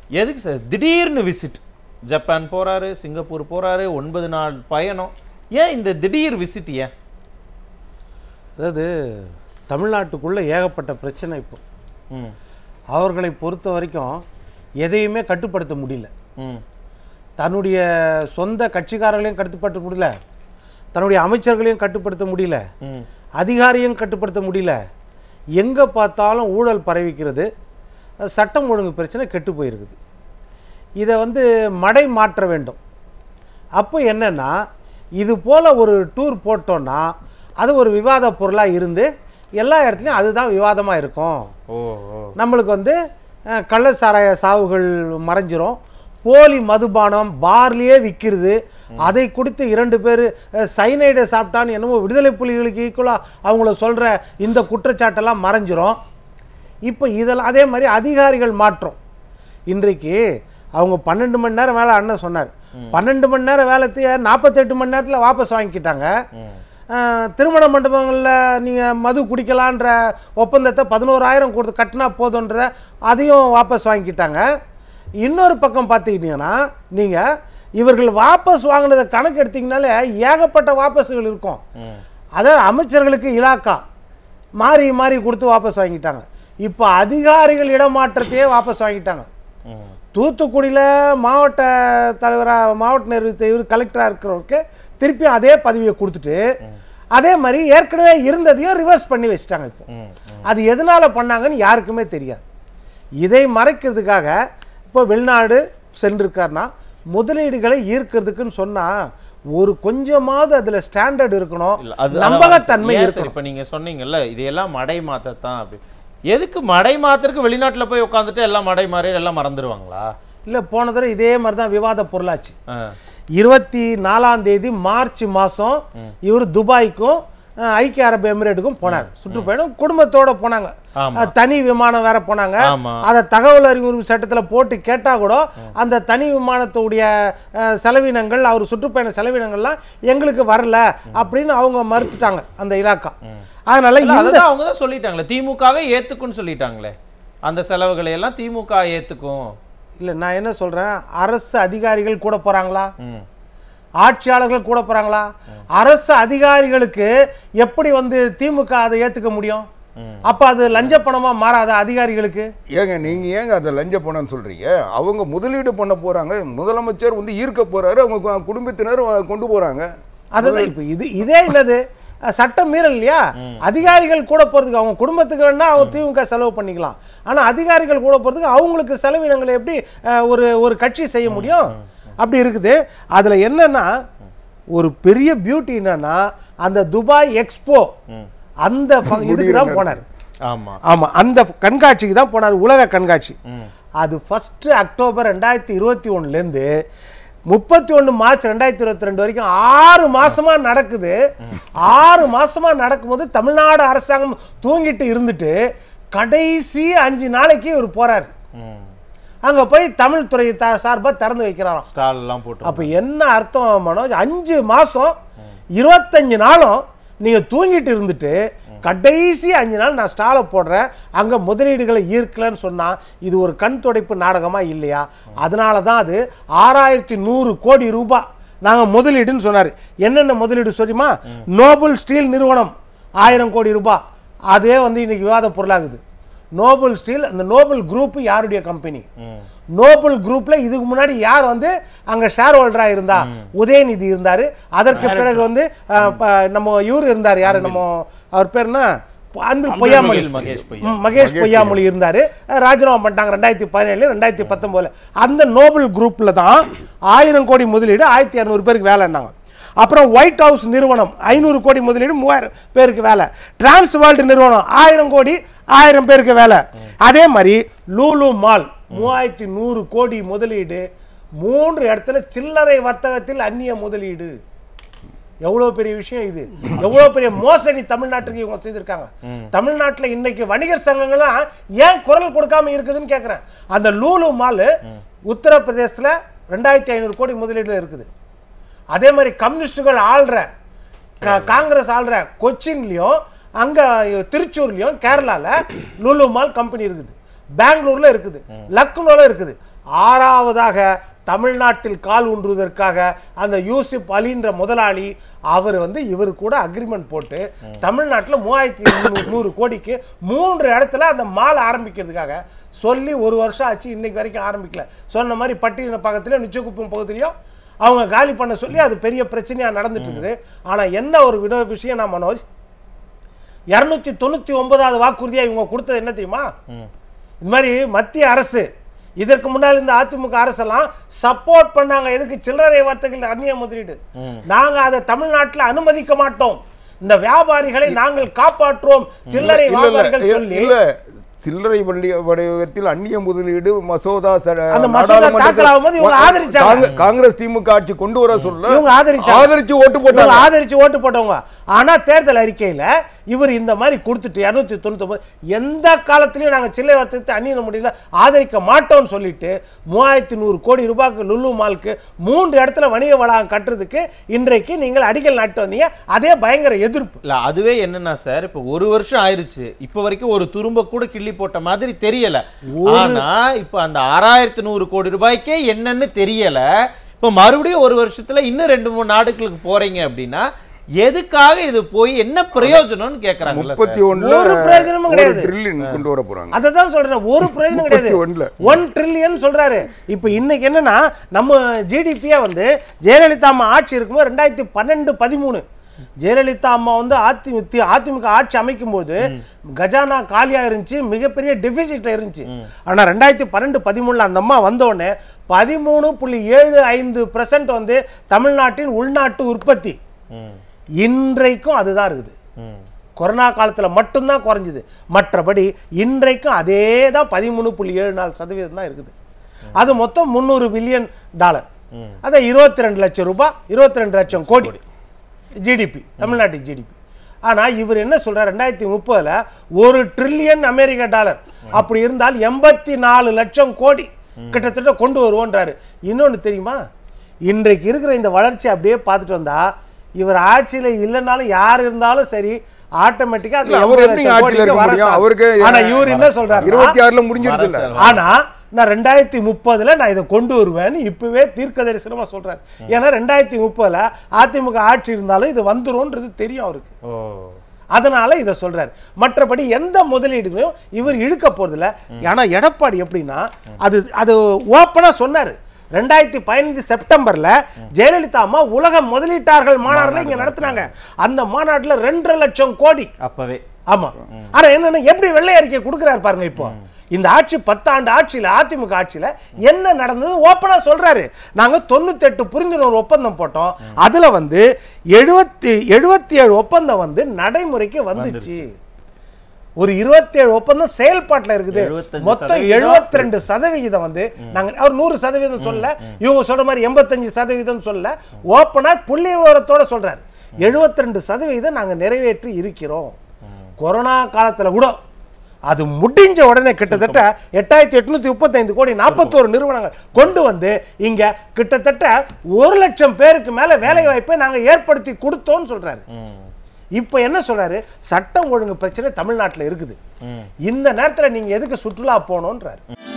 எதுக்கு சார் திடீர்னு visit Japan போறாரு சிங்கப்பூர் போறாரு ஒன்பது நாள் பயணம் ஏன் இந்த திடீர் விசிட் ஏன் அதாவது தமிழ்நாட்டுக்குள்ள ஏகப்பட்ட பிரச்சனை இப்போ ம் அவர்களை பொறுத்த வரைக்கும் எதையுமே கட்டுப்படுத்த முடியல ம் தன்னுடைய சொந்த கட்சிக்காரர்களையும் கட்டுப்படுத்த முடியல தன்னுடைய அமைச்சர்களையும் கட்டுப்படுத்த முடியல ம் அதிகாரியும் கட்டுப்படுத்த முடியல எங்கே பார்த்தாலும் ஊழல் பரவிக்கிறது சட்டம் ஒழுங்கு பிரச்சனை கெட்டு போயிருக்குது இதை வந்து மடை மாற்ற வேண்டும் அப்போ என்னன்னா இது போல் ஒரு டூர் போட்டோன்னா அது ஒரு விவாத பொருளாக இருந்து எல்லா இடத்துலையும் அதுதான் விவாதமாக இருக்கும் ஓ ஓ நம்மளுக்கு வந்து அஹ், கள்ள சாராய சாவுகள் மறைஞ்சிரும் போலி மதுபானம் பார்லேயே விற்கிறது அதை குடித்து இரண்டு பேர் சைனைடை சாப்பிட்டான்னு என்னமோ விடுதலை புலிகளுக்கு ஈக்குவலாக அவங்கள சொல்கிற இந்த குற்றச்சாட்டெல்லாம் மறைஞ்சிரும் இப்போ இதெல்லாம் அதே மாதிரி அதிகாரிகள் மாற்றம் இன்றைக்கு அவங்க பன்னெண்டு மணி நேரம் வேலை அண்ணன் சொன்னார் பன்னெண்டு மணி நேரம் வேலைத்தையே நாற்பத்தெட்டு மணி நேரத்தில் வாபஸ் வாங்கிக்கிட்டாங்க ம் அஹ், திருமண மண்டபங்களில் நீங்கள் மது குடிக்கலான்ற ஒப்பந்தத்தை பதினோராயிரம் கொடுத்து கட்டினா போதுன்றத அதையும் வாபஸ் வாங்கிக்கிட்டாங்க இன்னொரு பக்கம் பார்த்துக்கிட்டிங்கன்னா நீங்கள் இவர்கள் வாபஸ் வாங்கினதை கணக்கு எடுத்தீங்கனாலே ஏகப்பட்ட வாபஸுகள் இருக்கும் ம் அதாவது அமைச்சர்களுக்கு இலாக்கா மாறி மாறி கொடுத்து வாபஸ் வாங்கிட்டாங்க இப்போ அதிகாரிகள் இடமாற்றத்தையே வாபஸ் வாங்கிட்டாங்க ம் தூத்துக்குடியில் மாவட்ட தலைவராக மாவட்ட நிர்வாகத்தை இவர் கலெக்டராக இருக்கிறவருக்கு திருப்பி அதே பதவியை கொடுத்துட்டு அதே மாதிரி ஏற்கனவே இருந்ததையும் ரிவர்ஸ் பண்ணி வச்சுட்டாங்க இப்போ ம் அது எதனால பண்ணாங்கன்னு யாருக்குமே தெரியாது இதை மறைக்கிறதுக்காக இப்போ வெளிநாடு சென்றிருக்காருன்னா முதலீடுகளை ஈர்க்கிறதுக்குன்னு சொன்னா ஒரு கொஞ்சமாவது அதுல ஸ்டாண்டர்ட் இருக்கணும் இல்ல அது நம்பகத்தன்மை ஏன் சார் இருக்கணும் இப்போ நீங்க சொன்னீங்கல்ல இதையெல்லாம் மடை மாத்தத்தான் அப்படி எதுக்கு மடை மாத்திரக்கு வெளிநாட்டுல போய் உட்காந்துட்டு எல்லாம் மடை மாறி எல்லாம் மறந்துடுவாங்களா இல்ல போன தடவை இதே மாதிரி தான் விவாத பொருளாச்சு ஆ. இருபத்தி நாலாம் தேதி மார்ச் மாசம் இவர் துபாய்க்கும் அஹ், ஐக்கிய அரபு எமிரேட்டுக்கும் போனார் சுற்றுப்பயணம் குடும்பத்தோட போனாங்க ஆமா. அஹ், தனி விமானம் வேற போனாங்க ஆமா. அதை தகவல் அறிவு உரிமை சட்டத்துல போட்டு கேட்டா கூட அந்த தனி விமானத்துடைய அஹ், செலவினங்கள் அவர் சுற்றுப்பயண செலவினங்கள்லாம் எங்களுக்கு வரல அப்படின்னு அவங்க மறுத்துட்டாங்க அந்த இலாக்கா அதனால இல்ல, இந்த அதுதான் அவங்க தான் சொல்லிட்டாங்களே திமுகவே ஏத்துக்கும்னு சொல்லிட்டாங்களே அந்த செலவுகளை எல்லாம் திமுக ஏத்துக்கும் இல்ல நான் என்ன சொல்றேன் அரசு அதிகாரிகள் கூட போறாங்களா ம் ஆட்சியாளர்கள் கூட போறாங்களா அரசு அதிகாரிகளுக்கு எப்படி வந்து திமுக அதை ஏத்துக்க முடியும் ம். அப்ப அது லஞ்ச பணமா மாறாத அதிகாரிகளுக்கு ஏங்க நீங்க ஏங்க அதை லஞ்ச பணம்னு சொல்றீங்க அவங்க முதலீடு பண்ண போறாங்க முதலமைச்சர் வந்து ஈர்க்க போறாரு அவங்க கு- குடும்பத்தினர் அஹ், கொண்டு போறாங்க அதுதான் இப்ப இது இதே என்னது அஹ், சட்டம் மீறல் இல்லையா அதிகாரிகள் கூட போறதுக்கு அவங்க குடும்பத்துக்கு வேணா அவங்க திமுக செலவு பண்ணிக்கலாம் ஆனா அதிகாரிகள் கூட போறதுக்கு அவங்களுக்கு செலவினங்களை எப்படி அஹ், ஒரு ஒரு கட்சி செய்ய முடியும் அப்படி இருக்குது அதுல என்னன்னா ஒரு பெரிய பியூட்டி என்னன்னா அந்த துபாய் எக்ஸ்போ அந்த ஃப- இதுக்கு தான் போனார் ஆமா ஆமா அந்த கண்காட்சிக்கு தான் போனார் உலக கண்காட்சி ம் அது ஃபர்ஸ்ட் அக்டோபர் ரெண்டாயிரத்தி இருபத்தி ஒன்றுலேருந்து முப்பத்தி ஒன்று மார்ச் ரெண்டாயிரத்தி இருபத்தி ரெண்டு வரைக்கும் ஆறு மாசமா நடக்குது ஆறு மாசமா நடக்கும்போது தமிழ்நாடு அரசாங்கம் தூங்கிட்டு இருந்துட்டு கடைசி அஞ்சு நாளைக்கு இவர் போறாரு ம் அங்க போய் தமிழ் துறை த சார்பா திறந்து வைக்கிறாராம் ஸ்டால் எல்லாம் போட்டு அப்ப என்ன அர்த்தம் மனோஜ் அஞ்சு மாசம் இருபத்தஞ்சு நாளும் நீங்க தூங்கிட்டு இருந்துட்டு கடைசி அஞ்சு நாள் நான் ஸ்டாலை போடுறேன் அங்க முதலீடுகளை ஈர்க்கலன்னு சொன்னா இது ஒரு கண் துடைப்பு நாடகமா இல்லையா அதனால தான் அது ஆறாயிரத்தி நூறு கோடி ரூபாய் நாங்க முதலீடுன்னு சொன்னாரு என்னென்ன முதலீடு சொல்லியுமா நோபல் ஸ்டீல் நிறுவனம் ஆயிரம் கோடி ரூபாய் அதே வந்து இன்னைக்கு விவாத பொருளாகுது நோபல் ஸ்டீல் அந்த நோபல் குரூப் யாருடைய கம்பெனி ம் நோபல் குரூப்ல இதுக்கு முன்னாடி யார் வந்து அங்க ஷேர் ஹோல்டரா இருந்தா உதயநிதி இருந்தாரு அதற்கு பிறகு வந்து அஹ், ப- நம்ம இவர் இருந்தார் யாரு நம்ம அவர் பேர்னா அன்பில் பொய்யாமொழி மகேஷ் பொய்யா. ம், மகேஷ் பொய்யாமொழி இருந்தாரு அஹ், ராஜினாமா பண்ணிட்டாங்க ரெண்டாயிரத்தி பதினேழு ரெண்டாயிரத்தி பத்தொன்பதுல அந்த நோபல் குரூப்ல தான் ஆயிரம் கோடி முதலீடு ஆயிரத்தி இரநூறு பேருக்கு வேலைன்னாங்க அப்புறம் ஒயிட் ஹவுஸ் நிறுவனம் ஐநூறு கோடி முதலீடு மூவாயிரம் பேருக்கு வேலை டிரான்ஸ் வேர்ல்டு நிறுவனம் ஆயிரம் கோடி ஆயிரம் பேருக்கு வேலை அதே மாதிரி லூலு மால் மூவாயிரத்தி நூறு கோடி முதலீடு மூன்று இடத்துல சில்லறை வர்த்தகத்தில் அந்நிய முதலீடு எவ்வளவு பெரிய விஷயம் இது எவ்வளவு பெரிய மோசடி தமிழ்நாட்டுக்கு இவங்க செய்திருக்காங்க தமிழ்நாட்டுல இன்னைக்கு வணிகர் சங்கங்கள்லாம் ஏன் குரல் கொடுக்காம இருக்குதுன்னு கேக்குறேன் அந்த லூலு மால் உத்தரப்பிரதேசத்துல ரெண்டாயிரத்தி ஐநூறு கோடி முதலீடுல இருக்குது அதே மாதிரி கம்யூனிஸ்டுகள் ஆள்ற கா- காங்கிரஸ் ஆள்ற கொச்சின்லயும் அங்க திருச்சூர்லயும் கேரளால லுலு மால் கம்பெனி இருக்குது பெங்களூர்ல இருக்குது லக்னோல இருக்குது ஆறாவதாக தமிழ்நாட்டில் கால் ஊன்றுவதற்காக அந்த யூசுப் அலின்ற முதலாளி அவர் வந்து இவர் கூட அக்ரிமெண்ட் போட்டு தமிழ்நாட்டில் மூவாயிரத்தி நூறு கோடிக்கு மூன்று இடத்துல அந்த மால் ஆரம்பிக்கிறதுக்காக சொல்லி ஒரு வருஷம் ஆச்சு இன்னைக்கு வரைக்கும் ஆரம்பிக்கல சொன்ன மாதிரி பட்டின பக்கத்துலயும் நிச்சயக்குப்பம் பகுதியிலையும் அவங்க காலி பண்ண சொல்லி அது பெரிய பிரச்சனையா நடந்துட்டு இருக்குது ஆனா என்ன ஒரு விட விஷயம் நான் மனோஜ் இரநூத்தி தொண்ணூத்தி ஒன்பதாவது வாக்குறுதியா இவங்க கொடுத்தது என்ன தெரியுமா இந்த மாதிரி மத்திய அரசு இதற்கு முன்னால் இந்த அதிமுக அரசெல்லாம் சப்போர்ட் பண்ணாங்க எதுக்கு சில்லறை வர்த்தகத்தில் அந்நிய முதலீடு நாங்க அதை தமிழ்நாட்டில் அனுமதிக்க மாட்டோம் இந்த வியாபாரிகளை நாங்கள் காப்பாற்றுவோம் சில்லறை இல்ல, இல்ல, வியாபாரிகள் இல்ல, சொல்லி இல்ல சில்லறை வண்டி வடிவத்தில் அந்நிய முதலீடு மசோதா ச- அந்த மசோதா நாடாளுமன்றத்தில் தாக்கல் ஆகும்போது இவங்க வா- ஆதரிச்சாங்க. காங்க- காங்கிரஸ் திமுக ஆட்சி கொண்டு வர சொல்ல இவங்க ஆதரிச்சாங்க. ஆதரிச்சு ஓட்டு இவங்க போட்டாங்க ஆதரிச்சு ஓட்டு போட்டவங்க ஆனா தேர்தல் அறிக்கையில இவர் இந்த மாதிரி கொடுத்துட்டு இருநூத்தி தொண்ணூத்தி எந்த காலத்திலயும் நாங்க சில்லை வர்த்தகத்தை அந்நிய முடியல ஆதரிக்க மாட்டோம்னு சொல்லிட்டு மூவாயிரத்தி நூறு கோடி ரூபாய்க்கு லுல்லு மாலுக்கு மூன்று இடத்துல வணிக வளாகம் கட்டுறதுக்கு இன்றைக்கு நீங்கள் அடிக்கல் நாட்டு வந்தீங்க அதே பயங்கர எதிர்ப்பு இல்ல அதுவே என்னன்னா சார் இப்ப ஒரு வருஷம் ஆயிருச்சு இப்ப வரைக்கும் ஒரு துரும்ப கூட கிள்ளி போட்ட மாதிரி தெரியல ஆனா இப்ப அந்த ஆறாயிரத்தி நூறு கோடி ரூபாய்க்கே என்னன்னு தெரியல இப்ப மறுபடியும் ஒரு வருஷத்துல இன்னும் ரெண்டு மூணு நாடுகளுக்கு போறீங்க அப்படின்னா எதுக்காக இது போய் என்ன பிரயோஜனம்னு கேக்குறாங்கல்ல சார்? முப்பத்தி ஒண்ணுல ஒரு பிரயோஜனமும் ஒரு கிடையாது. ட்ரில்லியன் கொண்டு வர போறாங்க அதை தான் சொல்றேன் ஒரு பிரயோஜனம் கிடையாது 31 ல. ஒன் ட்ரில்லியன் சொல்றாரு இப்போ இன்னைக்கு என்னன்னா நம்ம ஜிடிபியே வந்து ஜெயலலிதா அம்மா ஆட்சி இருக்கும்போது ரெண்டாயிரத்தி பன்னெண்டு பதிமூணு ஜெயலலிதா அம்மா வந்து அதிமுக அதிமுக ஆட்சி அமைக்கும் போது கஜானா காலியா இருந்துச்சு மிகப்பெரிய டெபிசிட்ல இருந்துச்சு ஆனா ரெண்டாயிரத்தி பன்னெண்டு பதிமூணுல அந்த அம்மா வந்த உடனே பதிமூணு புள்ளி ஏழு ஐந்து வந்து தமிழ்நாட்டின் உள்நாட்டு உற்பத்தி ம், இன்றைக்கும் அதுதான் இருக்குது ம். கொரோனா காலத்தில் மட்டும்தான் குறைஞ்சுது மற்றபடி இன்றைக்கும் அதே தான் பதிமூணு புள்ளி ஏழு நாலு சதவீதம் தான் இருக்குது அது மொத்தம் முந்நூறு பில்லியன் டாலர் அதான் இருபத்தி ரெண்டு லட்சம் ரூபாய் இருபத்தி ரெண்டு லட்சம் கோடி ஜிடிபி தமிழ்நாட்டு ஜிடிபி ஆனா இவர் என்ன சொல்றார் ரெண்டாயிரத்தி முப்பதுல ஒரு ட்ரில்லியன் அமெரிக்க டாலர் அப்படி இருந்தால் எண்பத்தி நாலு லட்சம் கோடி கிட்டத்தட்ட கொண்டு வருவோன்றாரு இன்னொன்னு தெரியுமா இன்றைக்கு இருக்கிற இந்த வளர்ச்சி அப்படியே பார்த்துட்டு வந்தா இவர் ஆட்சியில இல்லைனாலும் யார் இருந்தாலும் சரி ஆட்டோமேட்டிக்கா அது இல்ல, அவர் 80 எப்படி லட்சம் ஆட்சியில கோடிக்கு இருக்க வர முடியும்? சாத்தியம். அவருக்கு ஆனா இவர் என்ன சொல்றாரு இருபத்தி ஆறுல முடிஞ்சிருது இல்ல வர சார். ஆனா நான் ரெண்டாயிரத்தி முப்பதுல நான் இதை கொண்டு வருவேன்னு இப்பவே தீர்க்க தரிசனமா சொல்றாரு ஏன்னா ரெண்டாயிரத்தி முப்பதுல அதிமுக ஆட்சி இருந்தாலும் இது வந்துரும்ன்றது தெரியும் அவருக்கு ஓ அதனால இதை சொல்றாரு மற்றபடி எந்த முதலீடுகளையும் இவர் இழுக்க போறதில்ல ஏன்னா எடப்பாடி எப்படின்னா அது அது ஓப்பனா சொன்னாரு ரெண்டாயிரத்தி பதினைந்து செப்டம்பர்ல ஜெயலலிதா அம்மா உலக முதலீட்டாளர்கள் மாநாடுல இங்க நடத்துனாங்க அந்த மாநாட்டுல ரெண்டரை லட்சம் கோடி அப்பவே ஆமா ஆனா என்னன்னா எப்படி வெள்ளை அறிக்கை கொடுக்குறாரு பாருங்க இப்போ இந்த ஆட்சி பத்தாண்டு ஆட்சியில அதிமுக ஆட்சியில என்ன நடந்தது ஓப்பனா சொல்றாரு நாங்க தொண்ணூத்தி எட்டு புரிந்துணர்வு ஒப்பந்தம் போட்டோம் அதுல வந்து எழுபத்தி எழுபத்தி ஏழு ஒப்பந்தம் வந்து நடைமுறைக்கு வந்துச்சு ஒரு 27 ஒப்பந்தம் செயல்பாட்டுல இருக்குது 75 மொத்தம் சதவீதம். 72 ரெண்டு சதவிகிதம் வந்து நாங்க அவர் நூறு சதவீதம் சொல்ல இவங்க சொல்ற மாதிரி எண்பத்தஞ்சு சதவீதம் சொல்ல ஓப்பனா புள்ளி விவரத்தோட சொல்றாரு 72 ரெண்டு சதவீதம் நாங்க நிறைவேற்றி இருக்கிறோம் கொரோனா காலத்துல கூட அது முடிஞ்ச உடனே கிட்டத்தட்ட எட்டாயிரத்தி எட்நூத்தி முப்பத்தைந்து கோடி நாற்பத்தோரு நிறுவனங்கள் கொண்டு வந்து இங்க கிட்டத்தட்ட ஒரு லட்சம் பேருக்கு மேல வேலை வாய்ப்பை நாங்க ஏற்படுத்தி கொடுத்தோம்னு சொல்றாரு இப்போ என்ன சொல்றாரு சட்டம் ஒழுங்கு பிரச்சனை தமிழ்நாட்டுல இருக்குது இந்த நேரத்துல நீங்க எதுக்கு சுற்றுலா போகணுன்றாரு